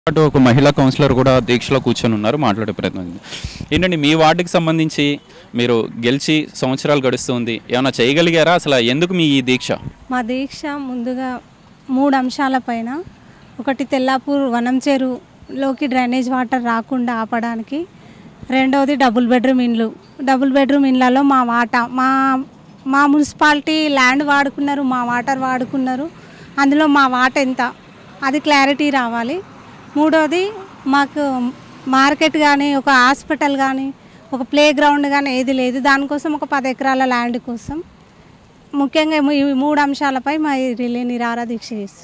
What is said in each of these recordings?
పాటు ఒక మహిళా కౌన్సిలర్ కూడా దీక్షలో కూర్చొని ఉన్నారు మాట్లాడే ప్రయత్నం చేద్దాం. ఏంటండి మీ వార్డుకి సంబంధించి మీరు గెలిచి సంవత్సరాలు గడుస్తుంది ఏమైనా చేయగలిగారా అసలు ఎందుకు మీ ఈ దీక్ష మా దీక్ష ముందుగా మూడు అంశాలపైన ఒకటి తెల్లాపూర్ వనం చెరువులోకి డ్రైనేజ్ వాటర్ రాకుండా ఆపడానికి రెండవది డబుల్ బెడ్రూమ్ ఇండ్లు డబుల్ బెడ్రూమ్ ఇండ్లలో మా వాటా మా మా మున్సిపాలిటీ ల్యాండ్ వాడుకున్నారు మా వాటర్ వాడుకున్నారు అందులో మా వాట ఎంత అది క్లారిటీ రావాలి మూడోది మాకు మార్కెట్ కానీ ఒక హాస్పిటల్ కానీ ఒక ప్లే గ్రౌండ్ కానీ ఏది లేదు దానికోసం ఒక పది ఎకరాల ల్యాండ్ కోసం ముఖ్యంగా ఈ మూడు అంశాలపై మా ఈ రిలే నిరార దీక్ష చేస్తాం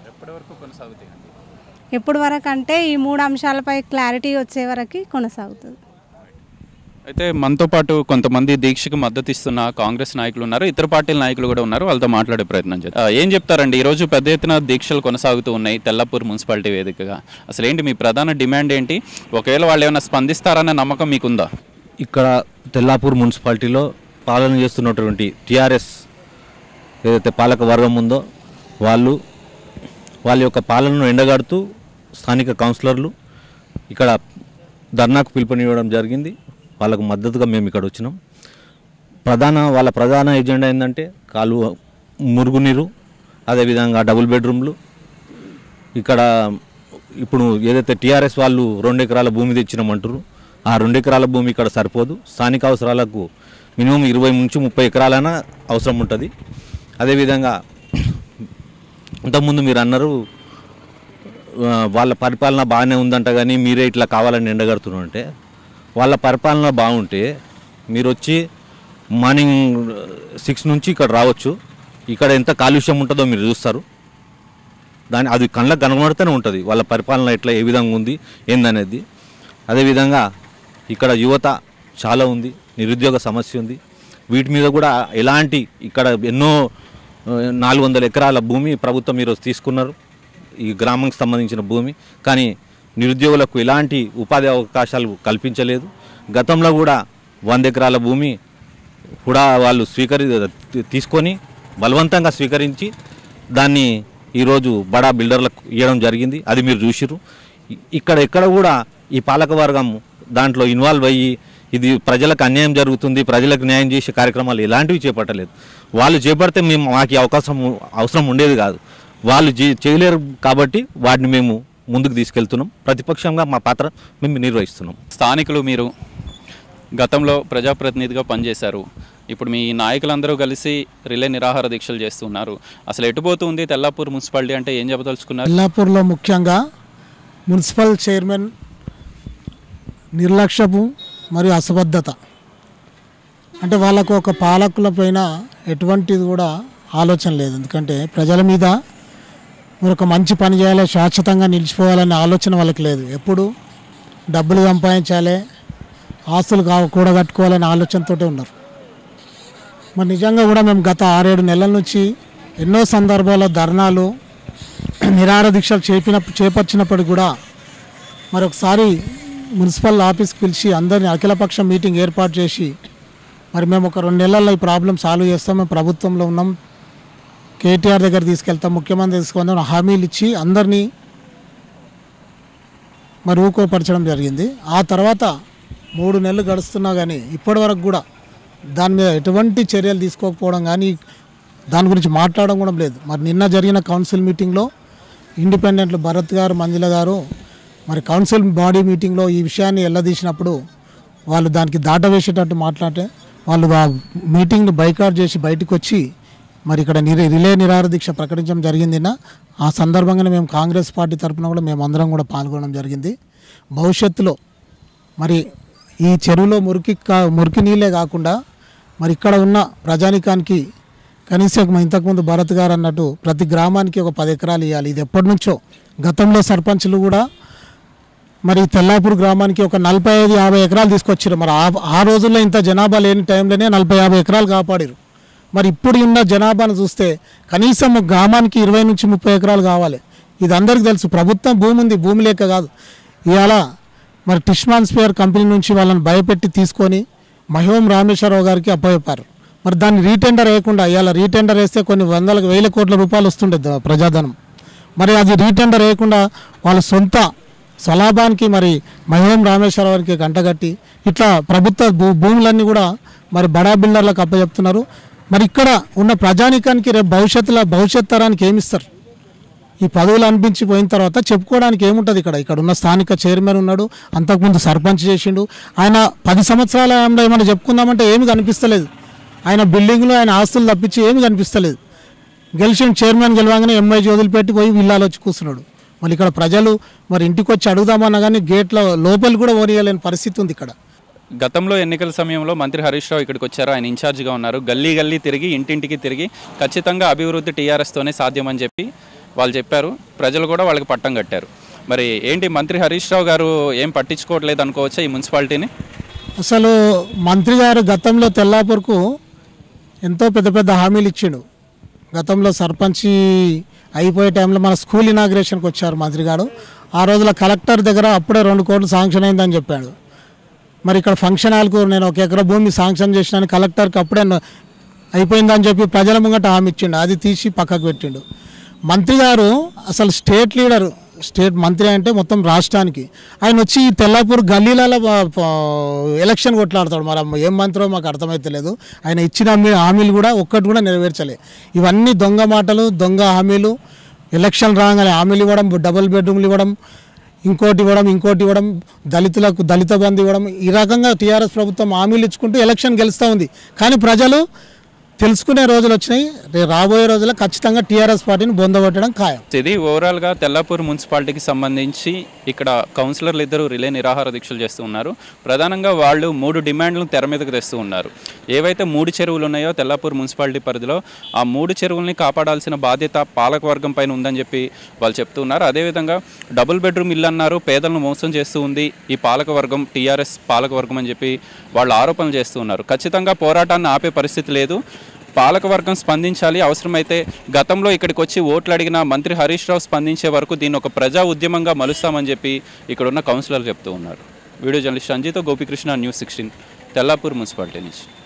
ఎప్పటి వరకు అంటే ఈ మూడు అంశాలపై క్లారిటీ వచ్చే వరకు కొనసాగుతుంది అయితే మనతో పాటు కొంతమంది దీక్షకు మద్దతు ఇస్తున్న కాంగ్రెస్ నాయకులు ఉన్నారు ఇతర పార్టీల నాయకులు కూడా ఉన్నారు వాళ్ళతో మాట్లాడే ప్రయత్నం చేద్దాం ఆ, ఏం చెప్తారండి ఈరోజు పెద్ద ఎత్తున దీక్షలు కొనసాగుతూ ఉన్నాయి తెల్లపూర్ మున్సిపాలిటీ వేదికగా అసలు ఏంటి మీ ప్రధాన డిమాండ్ ఏంటి ఒకవేళ వాళ్ళు ఏమైనా స్పందిస్తారనే నమ్మకం మీకుందా ఇక్కడ తెల్లాపూర్ మున్సిపాలిటీలో పాలన చేస్తున్నటువంటి టీఆర్ఎస్ ఏదైతే పాలక వర్గం ఉందో వాళ్ళు వాళ్ళ యొక్క పాలనను ఎండగడుతూ స్థానిక కౌన్సిలర్లు ఇక్కడ ధర్నాకు పిలుపునివ్వడం జరిగింది వాళ్ళకు మద్దతుగా మేము ఇక్కడ వచ్చినాం ప్రధాన వాళ్ళ ప్రధాన ఎజెండా ఏంటంటే కాలువ మురుగునీరు అదేవిధంగా డబుల్ బెడ్రూమ్లు ఇక్కడ ఇప్పుడు ఏదైతే టీఆర్ఎస్ వాళ్ళు రెండు ఎకరాల భూమి తెచ్చినామంటారు ఆ రెండు ఎకరాల భూమి ఇక్కడ సరిపోదు స్థానిక అవసరాలకు మినిమం ఇరవై నుంచి ముప్పై ఎకరాలైనా అవసరం ఉంటుంది అదేవిధంగా ఇంతకుముందు మీరు అన్నారు ఆ, వాళ్ళ పరిపాలన బాగానే ఉందంట కానీ మీరే ఇట్లా కావాలని ఎండగడుతున్నారు అంటే వాళ్ళ పరిపాలన బాగుంటే మీరు వచ్చి మార్నింగ్ సిక్స్ నుంచి ఇక్కడ రావచ్చు ఇక్కడ ఎంత కాలుష్యం ఉంటుందో మీరు చూస్తారు దాని అది కళ్ళకు కనబడితేనే ఉంటుంది వాళ్ళ పరిపాలన ఎట్లా ఏ విధంగా ఉంది ఏందనేది అదేవిధంగా ఇక్కడ యువత చాలా ఉంది నిరుద్యోగ సమస్య ఉంది వీటి మీద కూడా ఎలాంటి ఇక్కడ ఎన్నో ఆ, నాలుగు వందల ఎకరాల భూమి ప్రభుత్వం ఈరోజు తీసుకున్నారు ఈ గ్రామంకి సంబంధించిన భూమి కానీ నిరుద్యోగులకు ఎలాంటి ఉపాధి అవకాశాలు కల్పించలేదు గతంలో కూడా వంద ఎకరాల భూమి కూడా వాళ్ళు స్వీకరి తీసుకొని బలవంతంగా స్వీకరించి దాన్ని ఈరోజు బడా బిల్డర్లకు ఇవ్వడం జరిగింది అది మీరు చూసిర్రు ఇ- ఇక్కడ ఎక్కడ కూడా ఈ పాలకవర్గం దాంట్లో ఇన్వాల్వ్ అయ్యి ఇది ప్రజలకు అన్యాయం జరుగుతుంది ప్రజలకు న్యాయం చేసే కార్యక్రమాలు ఎలాంటివి చేపట్టలేదు వాళ్ళు చేపడితే మేము మాకు ఈ అవకాశం అవసరం ఉండేది కాదు వాళ్ళు చే- చేయలేరు కాబట్టి వాటిని మేము ముందుకు తీసుకెళ్తున్నాం ప్రతిపక్షంగా మా పాత్ర మేము నిర్వహిస్తున్నాం స్థానికులు మీరు గతంలో ప్రజాప్రతినిధిగా పనిచేశారు ఇప్పుడు మీ నాయకులందరూ కలిసి రిలే నిరాహార దీక్షలు చేస్తున్నారు అసలు ఎటుపోతుంది తెల్లాపూర్ మున్సిపాలిటీ అంటే ఏం చెప్పదలుచుకున్నారు ఎల్లాపూర్లో ముఖ్యంగా మున్సిపల్ చైర్మన్ నిర్లక్ష్యపు మరియు అసబద్ధత అంటే వాళ్ళకు ఒక పాలకుల పైన ఎటువంటిది కూడా ఆలోచన లేదు ఎందుకంటే ప్రజల మీద మీరు ఒక మంచి పని చేయాలి శాశ్వతంగా నిలిచిపోవాలనే ఆలోచన వాళ్ళకి లేదు ఎప్పుడు డబ్బులు సంపాదించాలి ఆస్తులు కా కూడగట్టుకోవాలనే ఆలోచనతోటే ఉన్నారు మరి నిజంగా కూడా మేము గత ఆరేడు నెలల నుంచి ఎన్నో సందర్భాల్లో ధర్నాలు నిరాహార దీక్షలు చేపిన చేపట్టినప్పటికి కూడా మరి ఒకసారి మున్సిపల్ ఆఫీస్కి పిలిచి అందరిని అఖిలపక్ష మీటింగ్ ఏర్పాటు చేసి మరి మేము ఒక రెండు నెలల్లో ఈ ప్రాబ్లం సాల్వ్ చేస్తాం మేము ప్రభుత్వంలో ఉన్నాం కేటీఆర్ దగ్గర తీసుకెళ్తాం ముఖ్యమంత్రి తీసుకుందాం హామీలు ఇచ్చి అందరినీ మరి ఊకోపరచడం జరిగింది ఆ తర్వాత మూడు నెలలు గడుస్తున్నా కానీ ఇప్పటి వరకు కూడా దాని మీద ఎటువంటి చర్యలు తీసుకోకపోవడం కానీ దాని గురించి మాట్లాడడం కూడా లేదు మరి నిన్న జరిగిన కౌన్సిల్ మీటింగ్లో ఇండిపెండెంట్లు భరత్ గారు మంజుల గారు మరి కౌన్సిల్ బాడీ మీటింగ్లో ఈ విషయాన్ని ఎల్లదీసినప్పుడు వాళ్ళు దానికి దాటవేసేటట్టు మాట్లాడితే వాళ్ళు ఆ మీటింగ్ని బైకాట్ చేసి బయటకు వచ్చి మరి ఇక్కడ నిరే రిలే నిరాహార దీక్ష ప్రకటించడం జరిగింది నిన్న ఆ సందర్భంగానే మేము కాంగ్రెస్ పార్టీ తరఫున కూడా మేము అందరం కూడా పాల్గొనడం జరిగింది భవిష్యత్తులో మరి ఈ చెరువులో మురికి కా మురికి నీళ్ళే కాకుండా మరి ఇక్కడ ఉన్న ప్రజానికానికి కనీసం ఇంతకుముందు భరత్ గారు అన్నట్టు ప్రతి గ్రామానికి ఒక పది ఎకరాలు ఇవ్వాలి ఇది ఎప్పటి నుంచో గతంలో సర్పంచ్లు కూడా మరి తెల్లాపూర్ గ్రామానికి ఒక నలభై ఐదు యాభై ఎకరాలు తీసుకొచ్చారు మరి ఆ ఆ రోజుల్లో ఇంత జనాభా లేని టైంలోనే నలభై యాభై ఎకరాలు కాపాడారు మరి ఇప్పుడు ఉన్న జనాభాను చూస్తే కనీసం ఒక గ్రామానికి ఇరవై నుంచి ముప్పై ఎకరాలు కావాలి ఇది అందరికీ తెలుసు ప్రభుత్వం భూమి ఉంది భూమి లేక కాదు ఇవాళ మరి టిష్మాన్ స్పేర్ కంపెనీ నుంచి వాళ్ళని భయపెట్టి తీసుకొని మహివం రామేశ్వరరావు గారికి అప్పచెప్పారు మరి దాన్ని రీటెండర్ వేయకుండా ఇవాళ రీటెండర్ వేస్తే కొన్ని వందల వేల కోట్ల రూపాయలు వస్తుండే ద- ప్రజాధనం మరి అది రీటెండర్ వేయకుండా వాళ్ళ సొంత స్వలాభానికి మరి మహిళం రామేశ్వరరావుకి గంటగట్టి ఇట్లా ప్రభుత్వ భూ భూములన్నీ కూడా మరి బడా బిల్డర్లకు అప్పచెప్తున్నారు మరి ఇక్కడ ఉన్న ప్రజానికానికి రేపు భవిష్యత్తులో భవిష్యత్ తరానికి ఏమిస్తారు ఈ పదవులు అనిపించి పోయిన తర్వాత చెప్పుకోవడానికి ఏముంటుంది ఇక్కడ ఇక్కడ ఉన్న స్థానిక చైర్మన్ ఉన్నాడు అంతకుముందు సర్పంచ్ చేసిండు ఆయన పది సంవత్సరాల ఏమన్నా ఏమైనా చెప్పుకుందామంటే ఏమి కనిపిస్తలేదు ఆయన బిల్డింగ్లు ఆయన ఆస్తులు తప్పించి ఏమి కనిపిస్తలేదు గెలిచిన చైర్మన్ గెలవగానే ఎంఐజీ వదిలిపెట్టి పోయి విల్లాలో వచ్చి కూర్చున్నాడు మళ్ళీ ఇక్కడ ప్రజలు మరి ఇంటికి వచ్చి అడుగుదామన్నా కానీ గేట్ల లోపల కూడా ఓనియలేని పరిస్థితి ఉంది ఇక్కడ గతంలో ఎన్నికల సమయంలో మంత్రి హరీష్ రావు ఇక్కడికి వచ్చారు ఆయన ఇన్ఛార్జిగా ఉన్నారు గల్లీ గల్లీ తిరిగి ఇంటింటికి తిరిగి ఖచ్చితంగా అభివృద్ధి టీఆర్ఎస్తోనే సాధ్యమని చెప్పి వాళ్ళు చెప్పారు ప్రజలు కూడా వాళ్ళకి పట్టం కట్టారు మరి ఏంటి మంత్రి హరీష్ రావు గారు ఏం పట్టించుకోవట్లేదు అనుకోవచ్చా ఈ మున్సిపాలిటీని అసలు మంత్రి గారు గతంలో తెల్లాపూర్కు ఎంతో పెద్ద పెద్ద హామీలు ఇచ్చిండు గతంలో సర్పంచి అయిపోయే టైంలో మన స్కూల్ ఇనాగ్రేషన్కి వచ్చారు మంత్రి గారు ఆ రోజుల కలెక్టర్ దగ్గర అప్పుడే రెండు కోట్లు శాంక్షన్ అయిందని చెప్పాడు మరి ఇక్కడ ఫంక్షన్ హాల్కు నేను ఒక ఎకరా భూమి శాంక్షన్ చేసినాను కలెక్టర్కి అప్పుడే న- అయిపోయిందని చెప్పి ప్రజల ముంగట హామీ ఇచ్చిండు అది తీసి పక్కకు పెట్టిండు మంత్రి గారు అసలు స్టేట్ లీడర్ స్టేట్ మంత్రి అంటే మొత్తం రాష్ట్రానికి ఆయన వచ్చి ఈ తెల్లాపూర్ గల్లీలలో ప- ప- ఎలక్షన్ కొట్లాడతాడు మరి అమ్మ ఏం మంత్రో మాకు అర్థమైతలేదు ఆయన ఇచ్చిన హామీ- హామీలు కూడా ఒక్కటి కూడా నెరవేర్చలే ఇవన్నీ దొంగ మాటలు దొంగ హామీలు ఎలక్షన్ రాగానే హామీలు ఇవ్వడం డబుల్ బెడ్రూమ్లు ఇవ్వడం ఇంకోటి ఇవ్వడం ఇంకోటి ఇవ్వడం దళితులకు దళిత బంధు ఇవ్వడం ఈ రకంగా టీఆర్ఎస్ ప్రభుత్వం హామీలు ఇచ్చుకుంటూ ఎలక్షన్ గెలుస్తూ ఉంది కానీ ప్రజలు తెలుసుకునే రోజులు వచ్చినాయి రేపు రాబోయే రోజుల్లో ఖచ్చితంగా టీఆర్ఎస్ పార్టీని బొందగొట్టడం ఖాయం ఇది ఓవరాల్గా తెల్లాపూర్ మున్సిపాలిటీకి సంబంధించి ఇక్కడ కౌన్సిలర్లు ఇద్దరు రిలే నిరాహార దీక్షలు చేస్తూ ఉన్నారు ప్రధానంగా వాళ్ళు మూడు డిమాండ్లను తెర మీదకు తెస్తూ ఉన్నారు ఏవైతే మూడు చెరువులు ఉన్నాయో తెల్లాపూర్ మున్సిపాలిటీ పరిధిలో ఆ మూడు చెరువుల్ని కాపాడాల్సిన బాధ్యత పాలకవర్గం పైన ఉందని చెప్పి వాళ్ళు చెప్తూ ఉన్నారు అదేవిధంగా డబుల్ బెడ్రూమ్ ఇల్లు అన్నారు పేదలను మోసం చేస్తూ ఉంది ఈ పాలకవర్గం టీఆర్ఎస్ పాలకవర్గం అని చెప్పి వాళ్ళు ఆరోపణలు చేస్తూ ఉన్నారు ఖచ్చితంగా పోరాటాన్ని ఆపే పరిస్థితి లేదు పాలకవర్గం స్పందించాలి అవసరమైతే గతంలో ఇక్కడికి వచ్చి ఓట్లు అడిగిన మంత్రి హరీష్ రావు స్పందించే వరకు దీన్ని ఒక ప్రజా ఉద్యమంగా మలుస్తామని చెప్పి ఇక్కడ ఉన్న కౌన్సిలర్ చెప్తూ ఉన్నారు వీడియో జర్నలిస్ట్ సంజీతో Gopikrishna news sixteen Tellapur municipality నుంచి